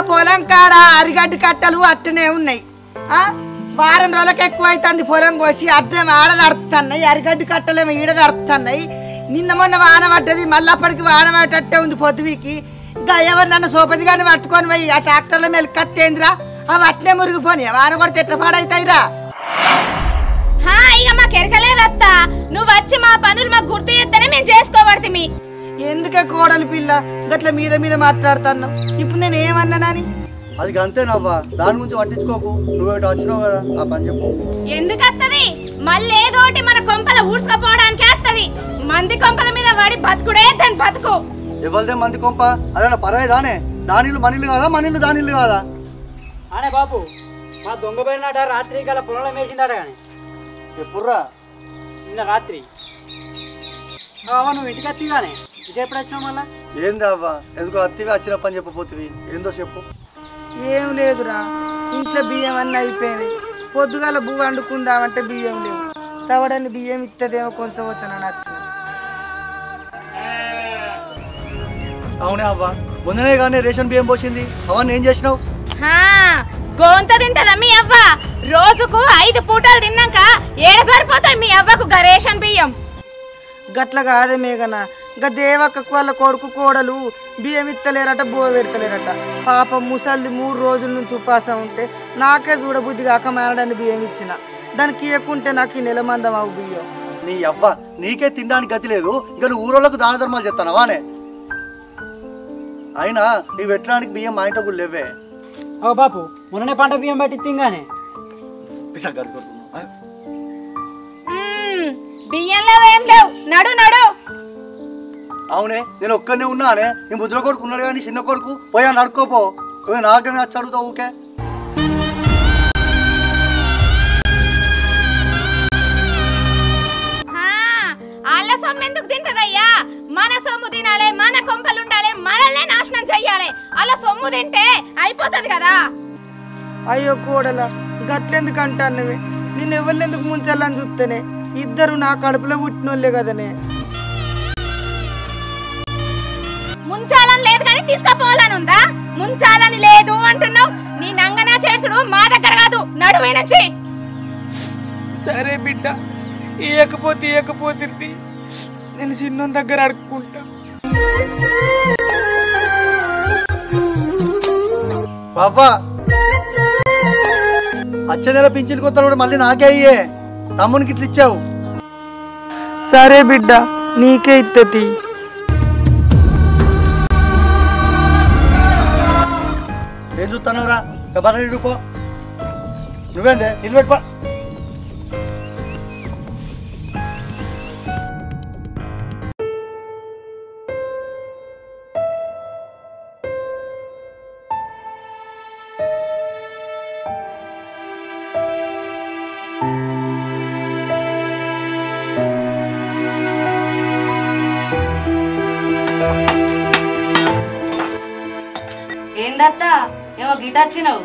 పొలం కాడ అరిగడ్డి కట్టలు అట్టనే ఉన్నాయి ఆ వారం రోజులకు ఎక్కువ అవుతుంది పొలం కోసి అడ్డం ఆడదడుతున్నాయి అరిగడ్డి కట్టలేమో ఈడదడుతున్నాయి నిన్న మొన్న వాన పడ్డది మళ్ళీ అప్పటికి వాన పట్టట్టే ఉంది పొద్దువికి ఇంకా ఎవరు నన్ను సోపది కానీ పట్టుకొని పోయి ఆ ట్రాక్టర్ల మీద కత్తేందిరా అవి అట్నే మురిగిపోని వాన పడితే ఎట్లా పాడైతాయిరా హా ఇక మాకు ఎరకలేదత్త నువ్వు వచ్చి మా పనులు మాకు గుర్తు చేస్తేనే మేము చేసుకోబడితే ఎందుకే కోడలి పిల్ల గట్ల మీద మీద మాట్లాడుతున్నావు ఇప్పుడు నేను ఏమన్నానని అది అంతేనవ్వా దాని గురించి పట్టించుకోకు నువ్వు ఇటు వచ్చినావు కదా ఆ పని చెప్పు ఎందుకు వస్తుంది మళ్ళీ ఏదోటి మన కొంపల ఊడ్చుకపోవడానికి వస్తుంది మంది కొంపల మీద పడి బతుకుడే దాని బతుకు ఎవరిదే మంది కొంప అదేనా పర్వాలేదానే దానిల్లు మనిల్లు కాదా మనిల్లు దానిల్లు కాదా అనే బాపు మా దొంగ పోయినాట రాత్రి గల పొలంలో మేసిందట కానీ ఎప్పుడురా నిన్న రాత్రి అవ్వ నువ్వు ఇంటికి ఎత్తిగానే ఇటు ఎప్పుడు వచ్చినావు మళ్ళా ఏంది అవ్వా ఎందుకు అత్తివి వచ్చిన పని చెప్పపోతుంది ఏందో చెప్పు ఏం లేదురా ఇంట్లో బియ్యం అన్నీ అయిపోయినాయి పొద్దుగాల బువ్వ వండుకుందామంటే బియ్యం లేవు తవడని బియ్యం ఇత్తదేమో కొంచెం వస్తానని వచ్చిన అవునే అవ్వా మొన్ననే కానీ రేషన్ బియ్యం పోసింది అవన్నీ ఏం చేసినావు హా గోంత తింటదా మీ అవ్వ రోజుకు ఐదు పూటలు తిన్నాక ఏడ సరిపోతాయి మీ అవ్వకు గరేషన్ బియ్యం గట్ల కాదే మేఘన ఇంకా దేవక్క వాళ్ళ కొడుకు కోడలు బియ్యం ఇత్తలేరట బువ్వ పెడతలేరట పాపం ముసలిది మూడు రోజుల నుంచి ఉపాసం ఉంటే నాకే చూడబుద్ధి కాక మేనడాన్ని బియ్యం ఇచ్చిన దానికి ఇవ్వకుంటే నాకు ఈ నెల మందం అవు బియ్యం నీ అవ్వ నీకే తినడానికి గతి లేదు ఇంకా నువ్వు ఊరోళ్ళకు దాన ధర్మాలు చెప్తానవానే అయినా నీ పెట్టడానికి బియ్యం మా ఇంట్లో కూడా లేవే ఓ బాపు మొన్ననే పంట బియ్యం పెట్టి తింగానే పిసా గారు మ్మ్, బియ్యంలో ఏం లేవు నడు నడు అవునే నేను ఒక్కనే ఉన్నానే నీ ముద్ర కొడుకు ఉన్నాడు కానీ చిన్న కొడుకు పోయా నడుకోపో పోయి నాకనే వచ్చి అడుగుతావు ఊకే హా, ఆళ్ళ సొమ్ము ఎందుకు తింటదయ్యా మన సొమ్ము తినాలి మన కొంపలు ఉండాలి మనల్నే నాశనం చెయ్యాలి అలా సొమ్ము తింటే అయిపోతుంది కదా అయ్యో కోడల గట్లెందుకు అంటాన్నవే నేను ఎవరినెందుకు ముంచాలని చూస్తేనే ఇద్దరు నా కడుపులో పుట్టినోళ్ళే కదనే ముంచాలని లేదు కానీ తీసుకపోవాలని ఉందా ముంచాలని లేదు అంటున్నావు నీ నంగనా చేర్చుడు మా దగ్గర కాదు నడువే నుంచి సరే బిడ్డ ఇయ్యకపోతే ఇయ్యకపోతే నేను చిన్న దగ్గర అడుక్కుంటా బాబా వచ్చే నెల పింఛన్ కొత్త కూడా మళ్ళీ నాకే అయ్యే తమ్మునికి ఇట్లా ఇచ్చావు సరే బిడ్డ నీకే ఇత్తతి ఏం చూస్తున్నావురా ఎవరు పో నువ్వేందే నిలబెట్టుకో ఏందత్తా ఏమో గిట వచ్చినావు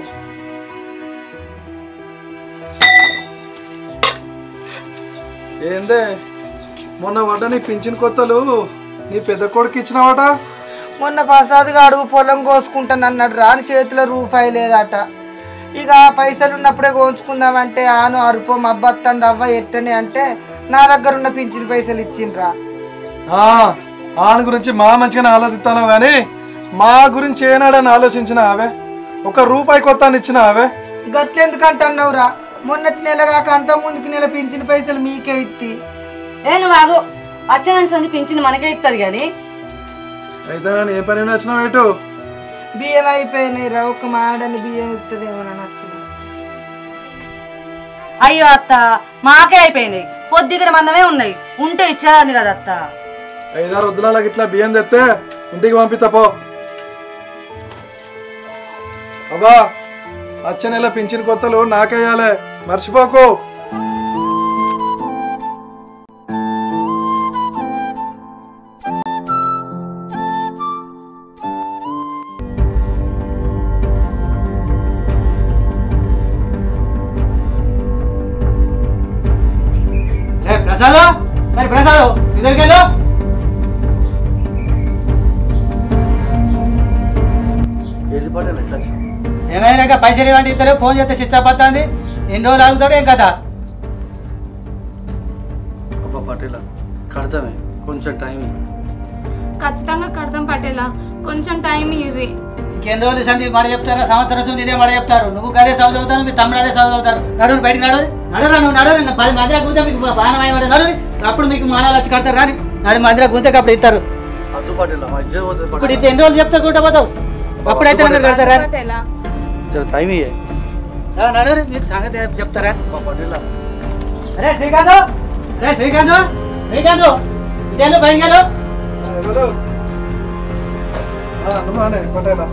ఏందే మొన్న పడ్డ నీ పింఛన్ కొత్తలు నీ పెద్ద కొడుకు ఇచ్చినావట మొన్న ప్రసాద్ గాడు పొలం కోసుకుంటానన్నాడు రాని చేతిలో రూపాయి లేదట ఇక పైసలు ఉన్నప్పుడే కోంచుకుందామంటే ఆను అరుపో మబ్బత్తంది అవ్వ ఎట్టని అంటే నా దగ్గర ఉన్న పింఛన్ పైసలు ఇచ్చిండ్రా ఆ, ఆని గురించి మా మంచిగానే ఆలోచిస్తాను కానీ మా గురించి ఏనాడని ఆలోచించిన అవే ఒక రూపాయి కొత్త అని ఇచ్చిన అవే గట్లెందుకు అంటున్నావురా మొన్నటి నెల కాక అంత ముందుకి నెల పింఛన్ పైసలు మీకే ఇత్తి ఏ నువ్వు బాబు వచ్చే సంది పింఛన్ మనకే ఇస్తుంది కానీ అయితే నేను ఏ పని వచ్చినావు ఎటు బియ్యం అయిపోయినాయి రా ఒక మాడని బియ్యం ఇస్తుందేమో నచ్చింది అయ్యో అత్త మాకే అయిపోయినాయి పొద్దుగడ మందమే ఉన్నాయి ఉంటే ఇచ్చేదాన్ని కదా అత్త ఐదారు వద్దులాలకి ఇట్లా బియ్యం తెస్తే ఇంటికి పంపిస్తా పో అబ్బా వచ్చే నెల పింఛన్ కొత్తలు నాకేయాలే మర్చిపోకు ఏ ప్రసాద్ మరి ప్రసాద్ ఇద్దరికెళ్ళు ఏది పటేల్ ఎట్లా వచ్చినావు? ఏమైనా పైసలు ఇవ్వండి ఇద్దరు ఫోన్ చేస్తే స్విచ్ ఆఫ్ వస్తుంది ఎన్ని రోజులు ఆగుతాడు ఏం కదా అబ్బా పటేల కడతామే కొంచెం టైం ఇవ్వు. ఖచ్చితంగా కడతాం పటేలా కొంచెం టైం ఇర్రి ఇంకెన్ని రోజులు సంధి మాట చెప్తారా సంవత్సరం సంది ఇదే మాట చెప్తారు నువ్వు అదే చదువుతావు మీ తమ్ముడు అదే చదువుతారు నడురు బయటికి నడు నడురా నువ్వు నడు ఇంకా పది మందిలో కూర్చో మీకు బాణం అయ్యవాడు నడు అప్పుడు మీకు మానాలు వచ్చి కడతారు రాని నడు మందిలో కూర్చోక అప్పుడు ఇస్తారు అద్దు పటేల మా ఇజ్జత్ పోతుంది ఇప్పుడు పటేల ఇది ఎన్ని రోజులు చెప్తా కూర్చో పోతావు అప్పుడైతే నన్ను కడతారా పటేలా జర టైం ఇయ్యే నడు మీరు సంగతి చెప్తారా అబ్బా పటేల అరే శ్రీకాంత్ అరే శ్రీకాంత్ శ్రీకాంత్ ఇదేందో బయటికి వెళ్ళు ఎవరు ఆ, నువ్వానే పటేలా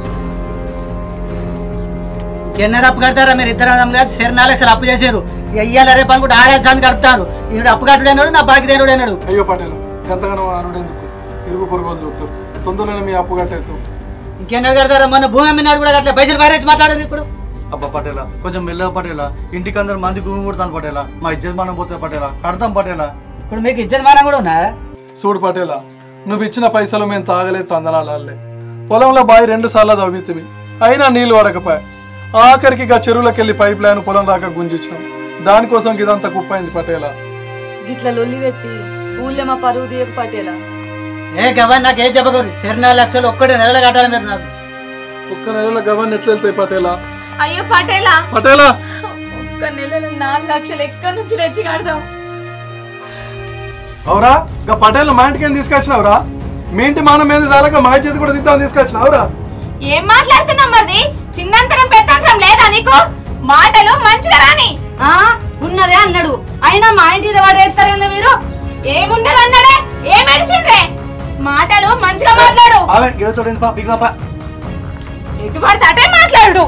ఇంకెన్నర అప్పు కడతారా మీరు ఇద్దరు అన్నదమ్ములు కలిసి సరే నాలుగు లక్షలు అప్పు చేశారు ఇక ఇయ్యాల రేపు అనుకుంటే ఆరేడు సంది కడుపుతారు ఈడు అప్పు కట్టుడు అన్నాడు నా బాకి దేనుడు అన్నాడు అయ్యో పటేల ఎంతగానో అనుడెందుకు ఇరుగు పొరుగు చూపుతారు తొందరలోనే మీ అప్పు కట్టేస్తాం ఇంకెన్నర కడతారా మొన్న భూమి అమ్మినాడు కూడా అట్లా పైసలు పారేసి మాట్లాడదు ఇప్పుడు అబ్బా పటేల కొంచెం మెల్లగా పటేల ఇంటికి అందరు మంది గుమి కొడతాను పటేల మా ఇజ్జత్ మనం పోతుంది పటేల కడతాం పటేల ఇప్పుడు మీకు ఇజ్జత్ మానం కూడా ఉన్నా చూడు పటేలా నువ్వు ఇచ్చిన పైసలు మేము తాగలేదు తందనాలే పొలంలో బావి రెండు సార్లు తవ్వితివి అయినా నీళ్లు పడకపోయా ఆఖరికి ఇక చెరువులోకి వెళ్ళి పైప్ లైన్ పొలం రాక గుంజించినాం దానికోసం ఇదంతా కుప్పైంది పటేలా గిట్ల లొల్లి పెట్టి ఊళ్ళో మా పరువు తీయకు పట్టేలా ఏ గవన్ నాకు ఏం చెప్పకూరి సరే నాలుగు లక్షలు ఒక్కటే నెలలో కట్టాలి మీరు నాకు ఒక్క నెలలో గవర్న ఎట్లా వెళ్తాయి పటేలా అయ్యో పటేలా పటేలా ఒక్క నెలలో నాలుగు లక్షలు ఎక్కడి నుంచి తెచ్చి కడదాం అవురా ఇక పటేల్ మా ఇంటికి ఏం తీసుకొచ్చినావురా మీ ఇంటి మానం మీద చాలక మా చేతి కూడా తిద్దామని తీసుకొచ్చినావురా ఏం మాట్లాడుతున్నావు మరి చిన్నంతరం పెద్దంతరం లేదా నీకు మాటలు మంచిగా రాని ఆ ఉన్నదే అన్నాడు అయినా మా ఇంటి మీద వాడు ఏడతారేందా మీరు ఏమున్నది అన్నాడే ఏం ఎడిచిండ్రే మాటలు మంచిగా మాట్లాడు ఆమె గెలుతాడు పా పిగా ఎటు పడితే అటే మాట్లాడు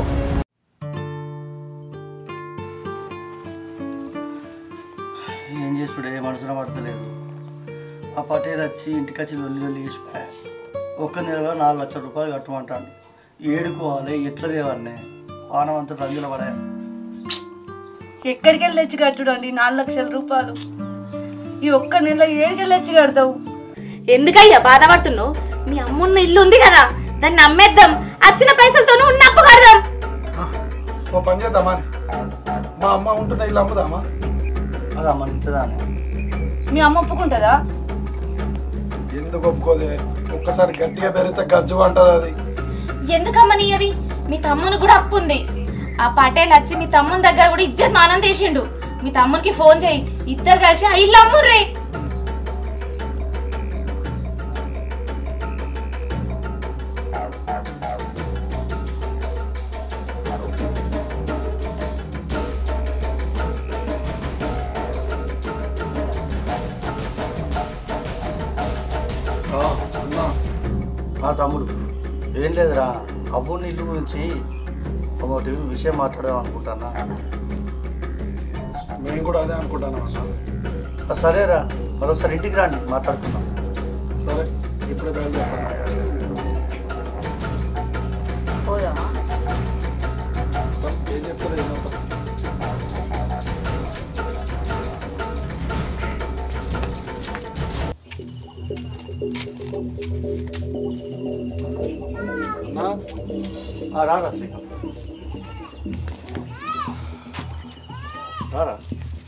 ఏం చేసుడే మనసులో పడతలేదు ఆ పటేల్ వచ్చి ఇంటికి వచ్చి లొల్లి లొల్లి చేసిపోయా ఒక్క నెలలో నాలుగు లక్షల రూపాయలు కట్టమంటాను ఏడుకోవాలి ఎట్లా దేవన్నే పానం అంతా రంగుల పడాయి ఎక్కడికి వెళ్ళి తెచ్చి కట్టుడు అండి నాలుగు లక్షల రూపాయలు ఈ ఒక్క నెల ఏడికెళ్ళి తెచ్చి కడతావు ఎందుకయ్యా బాధపడుతున్నావు మీ అమ్మున్న ఇల్లు ఉంది కదా దాన్ని అమ్మేద్దాం వచ్చిన పైసలతోనూ ఉన్న అప్పు కడదాం ఓ పని చేద్దామా మా అమ్మ ఉంటున్న ఇల్లు అమ్ముదామా అది అమ్మ ఇంతదానే మీ అమ్మ ఒప్పుకుంటుందా ఎందుకు ఒప్పుకోదే ఒక్కసారి గట్టిగా పెరిగితే గజ్జు అంటది అది ఎందుకమ్మని అది మీ తమ్ముని కూడా అప్పు ఉంది ఆ పటేల్ వచ్చి మీ తమ్ముని దగ్గర కూడా ఇజ్జత్ మానం తీసిండు మీ తమ్మునికి ఫోన్ చేయి ఇద్దరు కలిసి ఆ ఇల్లు అమ్ముర్రే ఆ, అన్నా నా తమ్ముడు ఏం లేదురా అబ్బుని ఇల్లు గురించి ఒకటి విషయం మాట్లాడదాం అనుకుంటానా మేము కూడా అదే అనుకుంటాను అన్న ఆ, సరేరా మరోసారి ఇంటికి రండి మాట్లాడుకుందాం సరే ఇప్పుడే బయలుదేరుతాను పోదామా ఏం చెప్తారు ఏం చెప్తారు అన్నా ఆ, రారా శ్రీకాంత్ రారా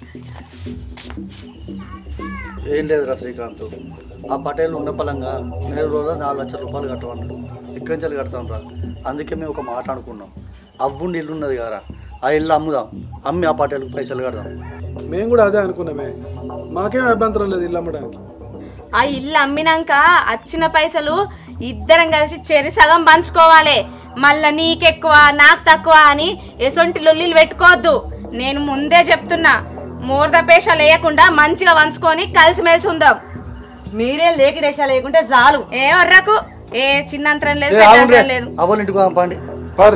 ఏం లేదురా శ్రీకాంత్ ఆ పటేల్ ఉన్న పలంగా నెల రోజులు నాలుగు లక్షల రూపాయలు కట్టమన్నాడు ఇక్కడి నుంచి కడతాం రా అందుకే మేము ఒక మాట అనుకున్నాం అవ్వుండి ఇల్లు ఉన్నది కదా ఆ ఇల్లు అమ్ముదాం అమ్మి ఆ పటేల్కి పైసలు కడదాం మేము కూడా అదే అనుకున్నామే మాకేం అభ్యంతరం లేదు ఇల్లు అమ్మడానికి ఆ ఇల్లు అమ్మినాక వచ్చిన పైసలు ఇద్దరం కలిసి చెరి సగం పంచుకోవాలి మళ్ళా నీకెక్కువ నాకు తక్కువ అని ఎసొంటి లొల్లిలు పెట్టుకోవద్దు నేను ముందే చెప్తున్నా మూర్ధ పేష లేకుండా మంచిగా వంచుకొని కలిసిమెలిసి ఉందాం మీరే లేకి రేషా లేకుంటే చాలు ఏ వర్రకు ఏ చిన్నంతరం లేదు ఏ, ఆగుండ్రే. పెద్దంతరం లేదు అవ్వలు ఇంటికి పోదాం పండి పారి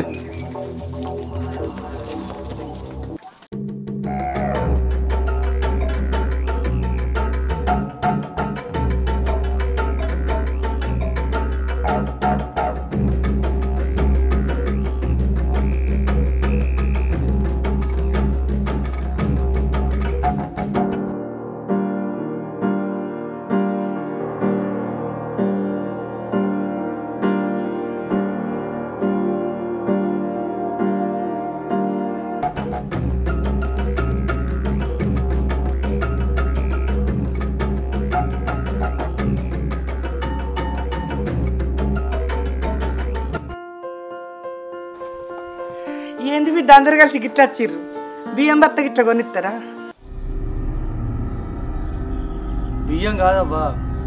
వీళ్ళందరూ కలిసి గిట్ల వచ్చిర్రు బియ్యం బత్త గిట్ల కొనిస్తారా బియ్యం కాదబ్బా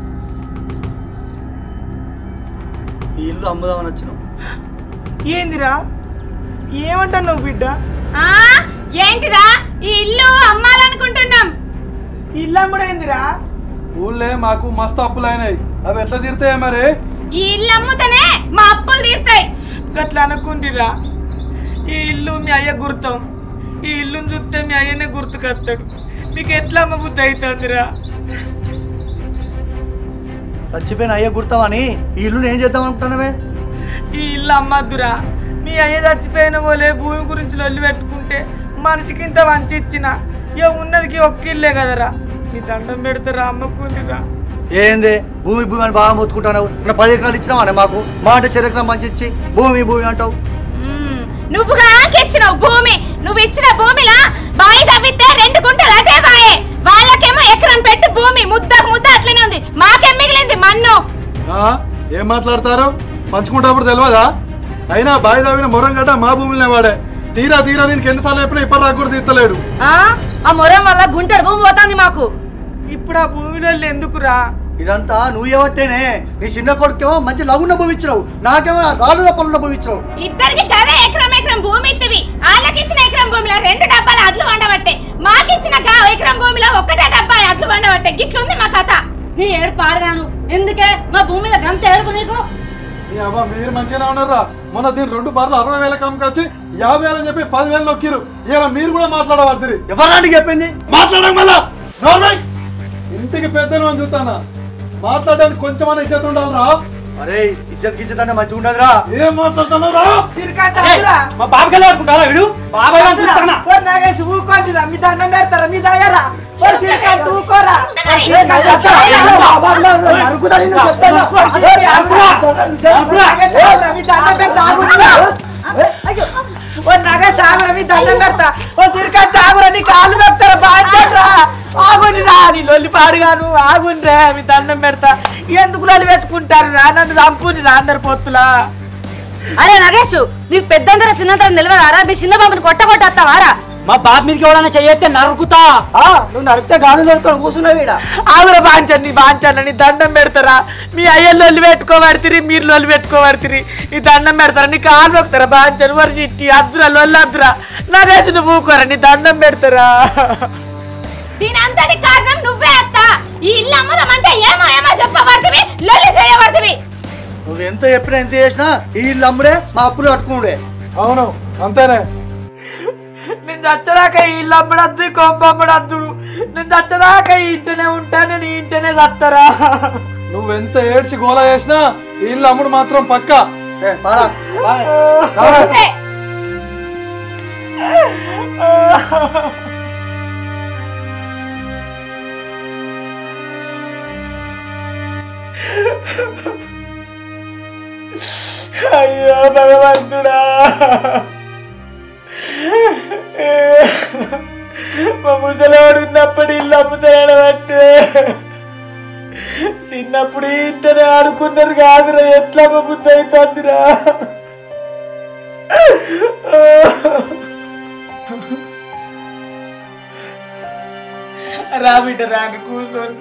ఈ ఇల్లు అమ్ముదామని వచ్చినాం ఏందిరా ఏమంటావు నువ్వు బిడ్డ ఆ ఏంటిదా ఈ ఇల్లు అమ్మాలనుకుంటున్నాం ఈ ఇల్లు అమ్ముడైందిరా ఊళ్ళే మాకు మస్తు అప్పులైనాయి అవి ఎట్లా తీరుతాయి మరి ఈ ఇల్లు అమ్ముతనే మా అప్పులు తీరుతాయి గట్లా అనుకుంటిరా ఈ ఇల్లు మీ అయ్య గుర్తం ఈ ఇల్లుని చూస్తే మీ అయ్యనే గుర్తుకొస్తాడు నీకు ఎట్లా అమ్మబుద్ధి అవుతుందిరా చచ్చిపోయిన అయ్యే గుర్తామని ఈ ఇల్లుని ఏం చేద్దాం అనుకుంటున్నావే ఈ ఇల్లు అమ్మద్దురా మీ అయ్య చచ్చిపోయిన పోలే భూమి గురించి లొల్లి పెట్టుకుంటే మనిషికి ఇంత వంచి ఇచ్చిన ఇక ఉన్నదికి ఒక్క ఇల్లే కదరా నీ దండం పెడతారా అమ్మకుందిరా ఏంది భూమి భూమి అని బాగా మొత్తుకుంటున్నావు నా పది ఎకరాలు ఇచ్చినావా మాకు మా అంటే చెరకరం మంచి ఇచ్చి భూమి భూమి అంటావు మ్మ్. నువ్వుగా ఇచ్చినావు భూమి నువ్వు ఇచ్చిన భూమిలా బాయి తవ్వితే రెండు గుంటలు అదే బాయే వాళ్ళకేమో ఎకరం పెట్టి భూమి ముద్దకు ముద్ద అట్లనే ఉంది మాకేం మిగిలింది మన్ను ఆ? ఏం మాట్లాడతారు పంచుకుంటప్పుడు తెలియదా అయినా బావి తవ్విన మొరం గడ్డ మా భూమిలోనే వాడే తీరా తీరా దీనికి ఎన్నిసార్లు చెప్పినా ఇప్పటి రాకు కూడా తీర్తలేడు ఆ? ఆ మొరం వల్ల గుంటెడు భూమి పోతుంది మాకు ఇప్పుడు ఆ భూమిలో ఎందుకురా ఇదంతా నువ్వు ఏవట్టేనే నీ చిన్న కొడుకేమో మంచి లగున్న భూమి ఇచ్చినావు నాకేమో రాళ్ళు పళ్ళున్న భూమి ఇచ్చినావు ఇద్దరికి కదే ఎకరం ఎకరం భూమి ఇత్తివి వాళ్ళకి ఇచ్చిన ఎకరం భూమిలో రెండు డబ్బాలు అడ్లు వండబట్టే మాకిచ్చిన గా ఎకరం భూమిలో ఒకటే డబ్బా అడ్లు వండబట్టే గిట్లుంది మా కథ నీ ఏడు పాడగాను ఎందుకే మా భూమి మీద గంత ఏడుపు నీకు నీ అవ్వ మీరు మంచిగానే ఉన్నారా మొన్న దీని రెండు బార్లు అరవై వేల కమ్మకొచ్చి యాభై వేలని చెప్పి పదివేలు నొక్కిరు ఇలా మీరు కూడా మాట్లాడబడుతుంది ఎవరానికి చెప్పింది మాట్లాడడం మళ్ళా నోర్మై! ఇంటికి పెద్దను అని చూస్తానా మాట్లాడడానికి కొంచెమన్నా ఇచ్చేది ఉండాలిరా అరే ఇజ్జత్ గిజ్జత్ అంటే మంచిగా ఉండదురా ఏం మాట్లాడుతున్నారా మా బాబుకి వెళ్ళి అనుకుంటారా వీడు బాబాయ్ అనుకుంటానా నాగేసి ఊకోండిరా మీ దండం పెడతారా మీ దయ్యారా ఊకోరా ఓ నగ సాగర మీ దండం పెడతా ఓ సిరికా తాగురా నీ కాళ్ళు పెడతారా బాగా ఆగుని రా నీ లొల్లి పాడుగాను ఆగుని రా మీ దండం పెడతా ఎందుకు లొల్లి పెట్టుకుంటారు రా నన్ను చంపుని రా అందరు పొత్తులా అరే నగేష్ నీకు పెద్దందర చిన్నంతరం నిలవదారా మీ చిన్న బాబుని కొట్ట కొట్టేస్తావారా మా బాబు మీదకి ఎవడన్నా చెయ్యొస్తే నరుకుతా నువ్వు నరికితే గాను దొరుకుని కూర్చున్నావు ఈడ ఆగుర బాంచండి బాంచండి దండం పెడతారా మీ అయ్యలు లొల్లి పెట్టుకోబడితిరి మీరు లొల్లి పెట్టుకోబడితిరి నీ దండం పెడతారా నీ కాలు నొక్కుతారా బాంచను వరి చిట్టి అద్దురా లొల్లి అద్దురా నా రేసు నువ్వు ఊకోరా నీ దండం పెడతారా దీని అంతటి కారణం నువ్వే అత్త ఈ ఇల్లు అమ్ముదామంటే ఏమో ఏమో చెప్పబడుతుంది లొల్లి చేయబడుతుంది నువ్వు ఎంత చెప్పినా ఎంత చేసినా ఈ ఇల్లు అమ్ముడే మా అప్పులు కట్టుకున్నాడే అవును అంతేనే నేను చచ్చదాకా ఈ ఇల్లు అమ్మడద్దు కొంప అమ్మడద్దు నేను చచ్చదాకా ఈ ఇంటనే ఉంటా నేను ఈ ఇంటనే చత్తరా నువ్వెంత ఏడ్చి గోల చేసినా ఈ ఇల్లు అమ్ముడు మాత్రం పక్క ఏ, పారా, పారా. అంతే. అయ్యో భగవంతుడా మా ముసలాడు ఉన్నప్పుడు ఇల్లు అమ్ముతాడంటే చిన్నప్పుడు ఇంతనే ఆడుకున్నారు కాదురా ఎట్లా మా బుద్ధి అవుతుందిరా రా బిడ్డ రాక కూర్చొని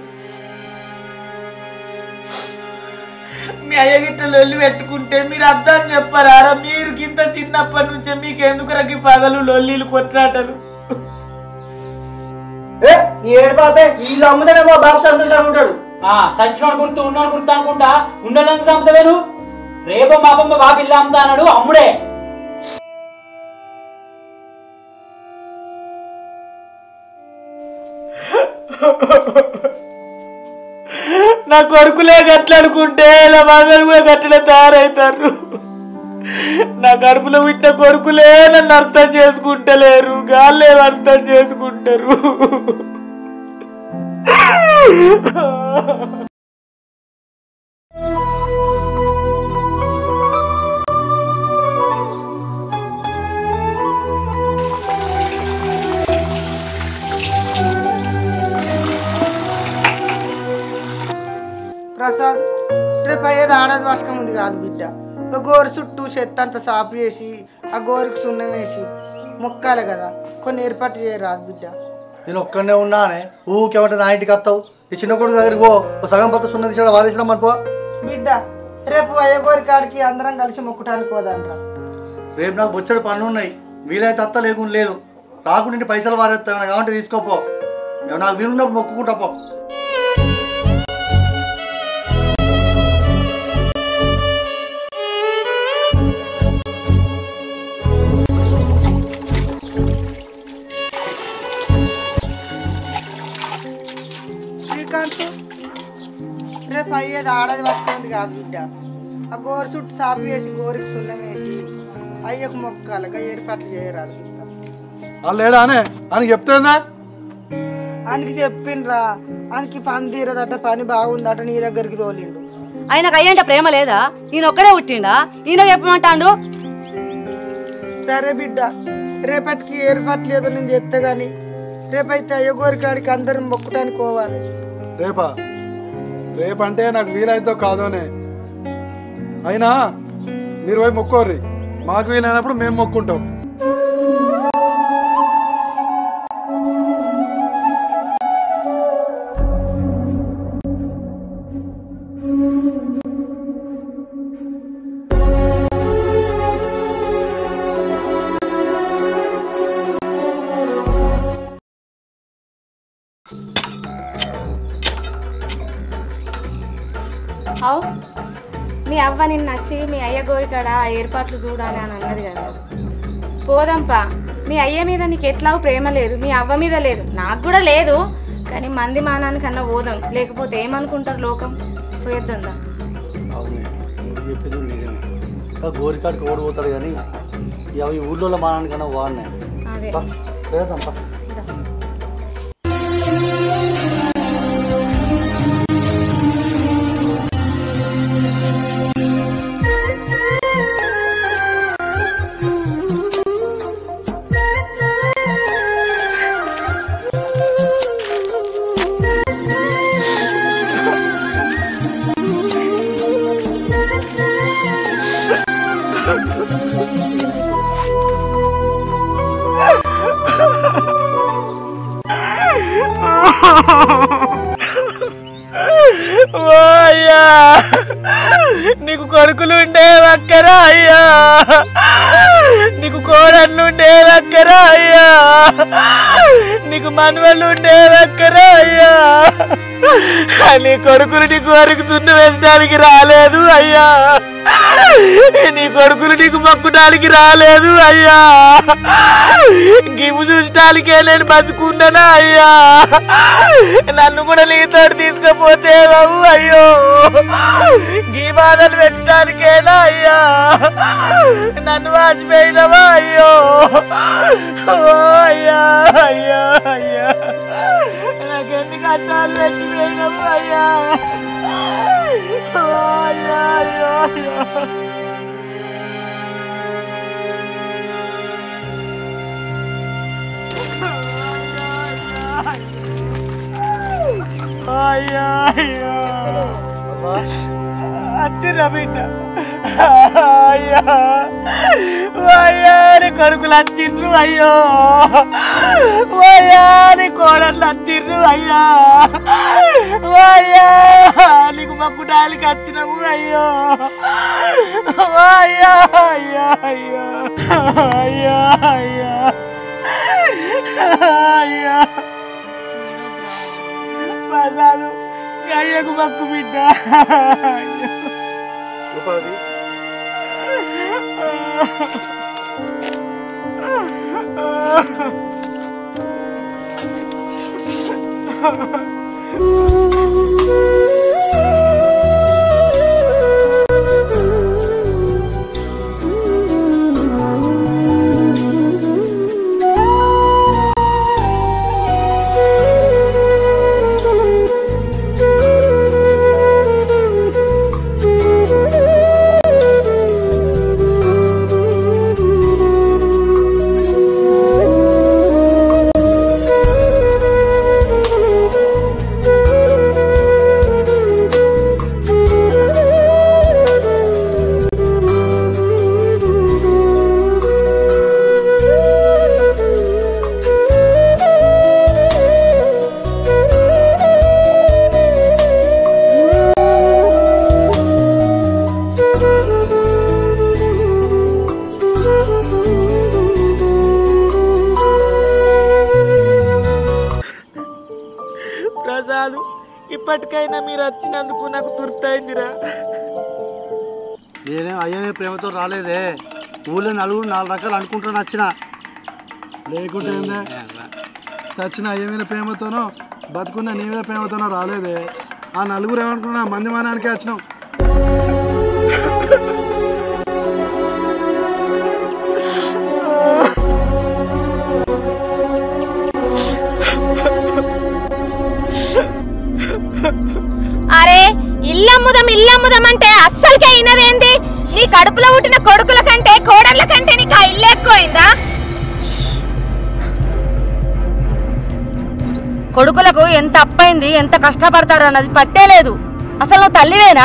మీ అయ్య గిట్ల లొల్లి పెట్టుకుంటే మీరు అర్థం చెప్పరారా మీరు కింద చిన్నప్పటి నుంచే మీకు ఎందుకు రకి పగలు లొల్లీలు కొట్లాటలు ఆ సచ్చినోడు గుర్తు ఉన్నోడు గుర్తు అనుకుంటా ఉన్నోళ్ళని చంపుతావేను రేపో మాపమ్మ బాబు ఇల్లు అమ్ముతా అన్నాడు అమ్ముడే నా కొడుకులే గట్లనుకుంటే నా మగలు కూడా గట్లనే తయారవుతారు నా కడుపులో పుట్టిన కొడుకులే నన్ను అర్థం చేసుకుంటలేరు గాళ్ళే అర్థం చేసుకుంటారు ప్రసాద్ రేపు అయ్యేది ఆడది వాసకం ఉంది కాదు బిడ్డ ఒక గోరు చుట్టూ చెత్త అంతా సాపు చేసి ఆ గోరుకు సున్నం వేసి మొక్కాలి కదా కొన్ని ఏర్పాటు చేయరాదు బిడ్డ నేను ఒక్కడనే ఉన్నానే ఊకేమంటే నా ఇంటికి వస్తావు ఈ చిన్న కొడుకు దగ్గరికి పో ఓ సగం పక్క సున్నది తీసాడు వారేసినాం అనుకో బిడ్డ రేపు అయ్యగోరి కాడికి అందరం కలిసి మొక్కటానికి పోదాంరా రేపు నాకు బొచ్చడి పనులు ఉన్నాయి వీలైతే అత్త లేకుండా లేదు రాకుండా ఇంటి పైసలు వారేస్తాను కాబట్టి తీసుకోపో ఇక నాకు వీలున్నప్పుడు మొక్కుకుంటా పో శ్రీకాంత్ రేపు అయ్యేది ఆడది వస్తుంది కాదు బిడ్డ ఆ గోరు చుట్టూ సాపు వేసి గోరికి సున్నం వేసి అయ్యకు మొక్కాలిగా ఏర్పాట్లు చేయరాదు బిడ్డ వాళ్ళు లేడానే అని చెప్తుందా ఆయనకి చెప్పిండ్రా ఆయనకి పని తీరదట పని బాగుందట నీ దగ్గరికి తోలిండు ఆయనకు అయ్యంట ప్రేమ లేదా ఈయన ఒక్కడే పుట్టిండా ఈయన చెప్పమంటాడు సరే బిడ్డ రేపటికి ఏర్పాట్లు ఏదో నేను చెప్తే గాని రేపైతే అయ్యగోరి కాడికి అందరం మొక్కటానికి పోవాలి రేపా రేపంటే నాకు వీలైద్దో కాదోనే అయినా మీరు పోయి మొక్కోర్రి మాకు వీలైనప్పుడు మేము మొక్కుంటాం అవు మీ అవ్వ నిన్ను నచ్చి మీ అయ్య గోరికాడ ఆ ఏర్పాట్లు చూడాలి అని అన్నది కదా పోదాంపా మీ అయ్య మీద నీకు ఎట్లాగో ప్రేమ లేదు మీ అవ్వ మీద లేదు నాకు కూడా లేదు కానీ మంది మానానికన్నా పోదాం లేకపోతే ఏమనుకుంటారు లోకం పోయేద్దా అవునే నువ్వు చెప్పేది నిజమే ఇంకా గోరికాడికి ఓడిపోతాడు కానీ ఇక ఈ ఊళ్ళో మానానికన్నా వాడినాయి అదే లేదమ్మా అయ్యా నీకు కొడుకులు ఉండేవక్కరా అయ్యా నీకు కోడళ్ళు ఉండేవక్కరా అయ్యా నీకు మనవళ్ళు ఉండేవక్కరా అయ్యా నీ కొడుకులు నీకు వరకు చున్ను వేసడానికి రాలేదు అయ్యా నీ కొడుకులు నీకు మొక్కడానికి రాలేదు అయ్యా గిమ్ము చూసటానికే నేను బతుకున్నానా అయ్యా నన్ను కూడా నీతో తీసుకపోతే బాబు అయ్యో గీ బాధలు పెట్టడానికేనా అయ్యా నన్ను వాచిపోయినవా అయ్యో ఓ అయ్యా అయ్యా అయ్యా నాకెన్ని కష్టాలు పెట్టిపోయినవు అయ్యా ఓ అయ్యా అయ్యా అయ్యా అయ్యా అయ్యా అచ్చిరా బిడ్డ అయ్యా అయ్యా నీ కొడుకులు వచ్చిండ్రు అయ్యో అయ్యా నీ కోడళ్ళు వచ్చిండ్రు అయ్యా అయ్యా నీకు మక్కుటానికి వచ్చినాము అయ్యో అయ్యా అయ్యా అయ్యా అయ్యా అయ్యా అయ్యా పదాలు అయ్యకు మక్కు బిడ్డ అయ్యో రూపాయి Thank you. కాదు ఇప్పటికైనా మీరు వచ్చినందుకు నాకు తుర్తయిందిరా నేనే అయ్యే ప్రేమతో రాలేదే ఊళ్ళో నలుగురు నాలుగు రకాలు అనుకుంటాను వచ్చిన లేకుంటే ఏందే సచిన అయ్య మీద ప్రేమతోనో బతుకున్న నీ మీద ప్రేమతోనో రాలేదే ఆ నలుగురు ఏమనుకున్నా మంది మానానికే వచ్చినాం అరే ఇల్లమ్ముదం ఇల్లమ్ముదం అంటే అస్సలకే అయినదేంది నీ కడుపులో పుట్టిన కొడుకుల కంటే కోడళ్ళ కంటే నీకు ఆ ఇల్లు ఎక్కువైందా కొడుకులకు ఎంత అప్పైంది ఎంత కష్టపడతారు అన్నది పట్టేలేదు అసలు నువ్వు తల్లివేనా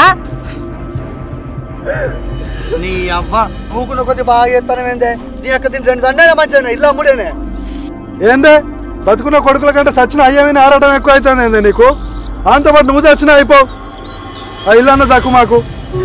నీ అవ్వ ఊకున్న కొద్ది బాగా చేస్తాను ఏందే నీ యొక్క దీని రెండు దండేనే మంచిగా ఇల్లు అమ్ముడేనే ఏందే బతుకున్న కొడుకుల కంటే సచిన అయ్య మీద ఆడటం ఎక్కువ అవుతుంది ఏందే నీకు అంత పాటు నువ్వు తెచ్చినా అయిపోవు ఆ ఇల్లు అన్న తక్కువ మాకు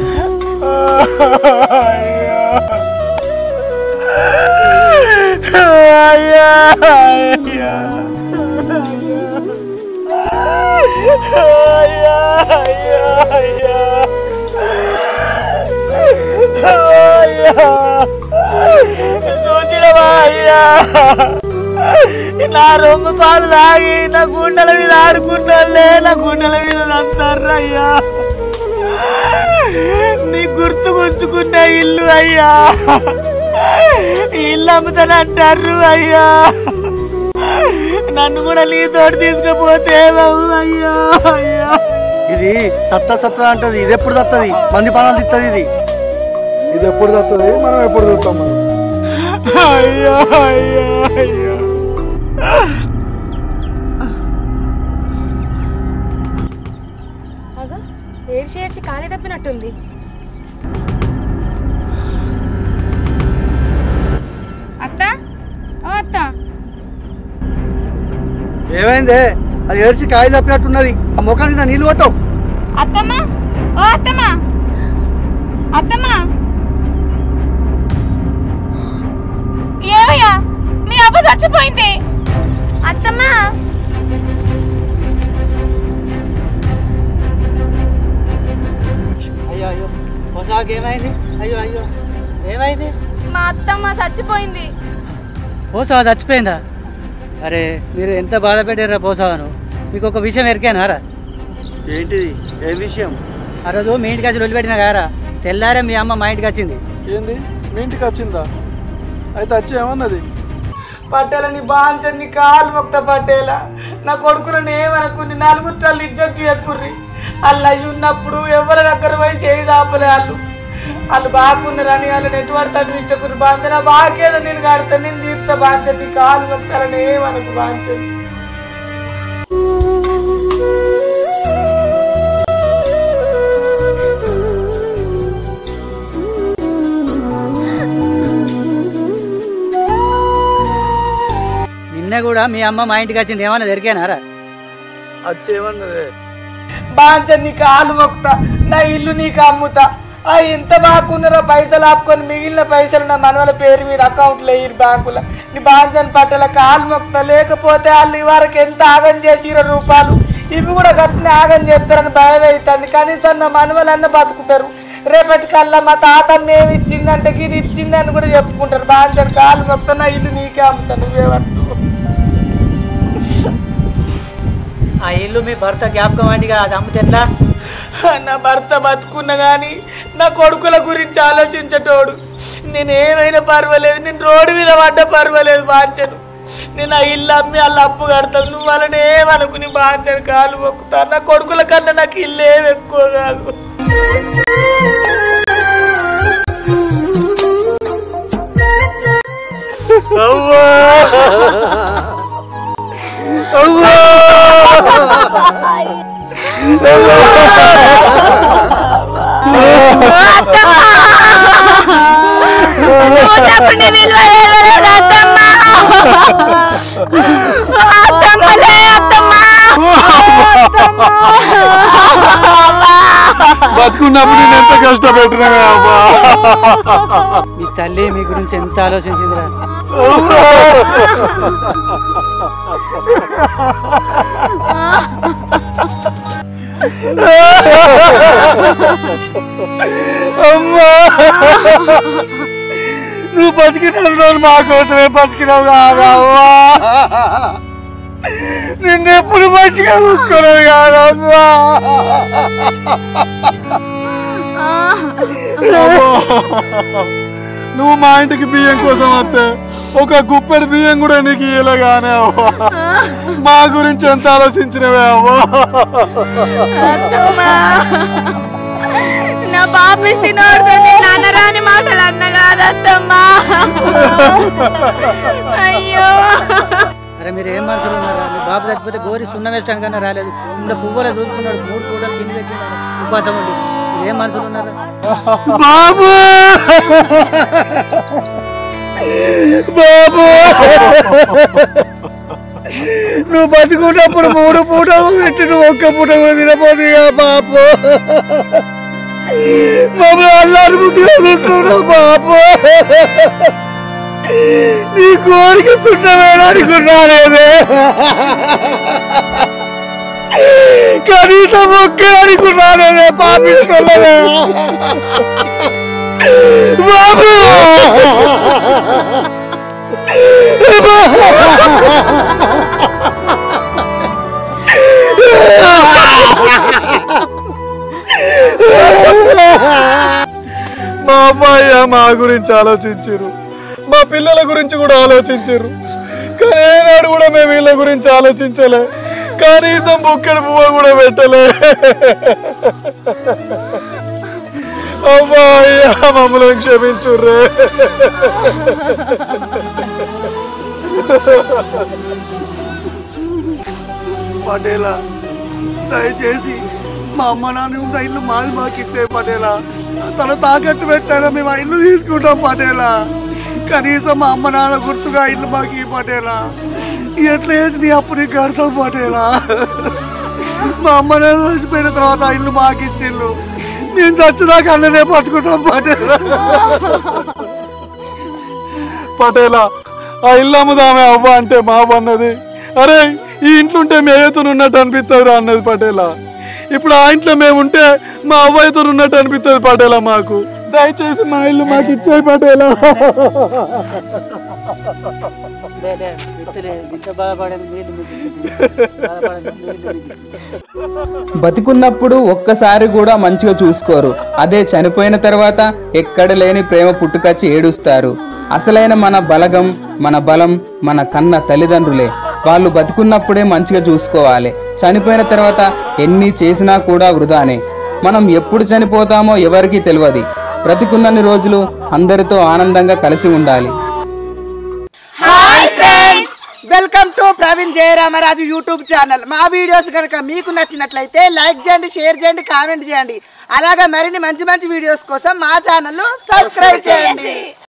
చూసినవా అయ్యా నా రొమ్ము పాలు తాగి నా గుండెల మీద ఆడుకున్నాలే నా గుండెల మీద నంటారు అయ్యా నీ గుర్తు ఉంచుకున్న ఇల్లు అయ్యా ఈ ఇల్లు అమ్ముతానంటారు అయ్యా నన్ను కూడా నీతోటి తీసుకుపోతే బాబు అయ్యా అయ్యా ఇది సత్తా సత్తా అంటది ఇది ఎప్పుడు తత్తది మంది పనాలు ఇస్తుంది ఇది ఇది ఎప్పుడు తస్తుంది మనం ఎప్పుడు చూస్తాం మనం అయ్యా అయ్యా అయ్యా అగా ఏడ్చి ఏడ్చి కాలి తప్పినట్టుంది అత్త ఓ అత్త ఏమైందే అది ఏడ్చి కాయలు తప్పినట్టున్నది ఆ ముఖానికి నా నీళ్ళు కొట్టవు అత్తమ్మా ఓ అత్తమ్మా అత్తమ్మా ఏమయ్యా మీ అవ్వ చచ్చిపోయింది అత్తమ్మా అయ్యో అయ్యో పోసాకి ఏమైంది అయ్యో అయ్యో ఏమైంది మా అత్తమ్మ చచ్చిపోయింది పోసావా చచ్చిపోయిందా అరే మీరు ఎంత బాధ పెట్టారా పోసావాను మీకు ఒక విషయం ఎరికానారా ఏంటిది ఏ విషయం ఆ రోజు మీ ఇంటికి వచ్చి వదిలిపెట్టిన కారా తెల్లారే మీ అమ్మ మా ఇంటికి వచ్చింది ఏంది మీ ఇంటికి వచ్చిందా అయితే వచ్చి ఏమన్నది పట్టేల నీ బాంచని కాలు మొక్త పట్టేల నా కొడుకులను ఏమనుకుని నలుగురు తల్లి ఇజ్జత్ ఎక్కుర్రి వాళ్ళు అయ్యి ఉన్నప్పుడు ఎవరి దగ్గర పోయి చేయి దాపలే వాళ్ళు వాళ్ళు బాగున్నారని వాళ్ళని ఎటువంటి తను ఇట్టకురు బాంచ నా బాకేదో నేను కడతా నేను తీర్తా బాంచని కాలు మొక్తాలని ఏమనుకు బాంచని నిన్న కూడా మీ అమ్మ మా ఇంటికి వచ్చింది ఏమన్నా దొరికానారా వచ్చి ఏమన్నదే బాంచ నీ కాలు మొక్తా నా ఇల్లు నీకు అమ్ముతా ఆ ఎంత బాగున్నారో పైసలు ఆపుకొని మిగిలిన పైసలు నా మనవల పేరు మీద అకౌంట్లో వేయరు బ్యాంకులో నీ బాంచని పట్టల కాలు మొక్తా లేకపోతే వాళ్ళు వరకు ఎంత ఆగం చేసిరో రూపాయలు ఇవి కూడా గట్టిన ఆగం చేస్తారని భయం అవుతుంది కనీసం నా మనవలన్న బతుకుతారు రేపటి కల్లా మా తాతన్న ఏమి ఇచ్చిందంటే ఇది ఇచ్చిందని కూడా చెప్పుకుంటారు బాంచని కాలు మొక్తా నా ఇల్లు నీకే అమ్ముతా నువ్వేమంటావు ఆ ఇల్లు మీ భర్త జ్ఞాపకం అండిగా అది అమ్మితే ఎట్లా నా భర్త బతుకున్న కానీ నా కొడుకుల గురించి ఆలోచించటోడు నేను ఏమైనా పర్వాలేదు నేను రోడ్డు మీద పడ్డ పర్వాలేదు బాంచను నేను ఆ ఇల్లు అమ్మి వాళ్ళ అప్పు కడతాను నువ్వు వాళ్ళని ఏమనుకుని బాంచను కాలు మొక్కుతా నా కొడుకుల కన్నా నాకు ఇల్లు ఏమి ఎక్కువ కాదు బతుకున్నప్పుడు నేను ఎంత కష్టపెట్టినా అబ్బా మీ తల్లి మీ గురించి ఎంత ఆలోచించిందిరా ఆ అమ్మా నువ్వు బతికిన రోజు మా కోసమే బతికినావు కాదమ్మా నిన్నెప్పుడు మంచిగా చూసుకున్నావు కాదమ్మా నువ్వు మా ఇంటికి బియ్యం కోసం వస్తే ఒక గుప్పెడు బియ్యం కూడా నీకు ఇయ్యలేగానే అవ్వా మా గురించి ఎంత ఆలోచించినవే అవ్వా అత్తమ్మా. నా పాపిష్టి నోడుతో నాన్న రాని మాటలు అన్న కాదత్తమ్మా అయ్యో అరే మీరు ఏం మనుషులు ఉన్నారా మీ బాబు చచ్చిపోతే గోరి సున్న వేసడానికి కన్నా రాలేదు ఇంకా పువ్వులో చూసుకున్నాడు మూడు కూడా తిని పెట్టినాడు ఉపాసం ఉండి మీరు ఏం మనుషులు ఉన్నారా బాబు బాబు నువ్వు బతుకున్నప్పుడు మూడు పూటలు పెట్టి నువ్వు ఒక్క పూట కూడా తినపోతుందిగా బాబు మమ్మల్ని అల్లారు ముద్దుగా చూసుకున్నావు బాబు నీ కోరిక సుట్టమేననుకున్నానేదే కనీసం ఒకే అనుకున్నానేదే పాపిస్తలే బాబు మా అమ్మాయి మా గురించి ఆలోచించారు మా పిల్లల గురించి కూడా ఆలోచించారు కానీ ఏనాడు కూడా మేము వీళ్ళ గురించి ఆలోచించలే కనీసం బుక్కడి పువ్వ కూడా పెట్టలే అమ్మాయ్యా మమ్మల్ని క్షమించుర్రే పటేలా దయచేసి మా అమ్మ నాన్న ఉన్న ఇల్లు మాది మాకు ఇచ్చే పటేలా తను తాకట్టు పెట్టారా మేము ఆ ఇల్లు తీసుకుంటాం పటేలా కనీసం మా అమ్మ నాన్న గుర్తుగా ఆ ఇల్లు మాకు ఈ పటేలా ఎట్లా చేసి నీ అప్పు నీకు కడతాం పటేలా మా అమ్మ నాన్న చచ్చిపోయిన తర్వాత ఆ ఇల్లు మాకు ఇచ్చిల్లు మేము చచ్చేదాకా అన్నదే పట్టుకుంటాం పటేలా పటేలా ఆ ఇల్లు అమ్ముదామే అవ్వ అంటే మా అన్నది అరే ఈ ఇంట్లో ఉంటే మేయతో ఉన్నట్టు అనిపిస్తుంది అన్నది పటేలా ఇప్పుడు ఆ ఇంట్లో మేము ఉంటే మా అవ్వయ్యతో ఉన్నట్టు అనిపిస్తుంది పటేలా మాకు దయచేసి మా ఇల్లు మాకు ఇచ్చాయి పటేలా లే, లే, ఇద్దరే, ఇంత బాధపడేది మీరు బాధపడేది మీరు బతికున్నప్పుడు ఒక్కసారి కూడా మంచిగా చూసుకోరు అదే చనిపోయిన తర్వాత ఎక్కడ లేని ప్రేమ పుట్టుకొచ్చి ఏడుస్తారు అసలైన మన బలగం మన బలం మన కన్న తల్లిదండ్రులే వాళ్ళు బతికున్నప్పుడే మంచిగా చూసుకోవాలి చనిపోయిన తర్వాత ఎన్ని చేసినా కూడా వృధానే మనం ఎప్పుడు చనిపోతామో ఎవరికీ తెలియదు బ్రతికున్నన్ని రోజులు అందరితో ఆనందంగా కలిసి ఉండాలి welcome to Praveen Jayaramaraju YouTube channel మా వీడియోస్ కనుక మీకు నచ్చినట్లయితే లైక్ చేయండి షేర్ చేయండి కామెంట్ చేయండి అలాగే మరిన్ని మంచి మంచి వీడియోస్ కోసం మా ఛానల్ సబ్స్క్రైబ్ చేయండి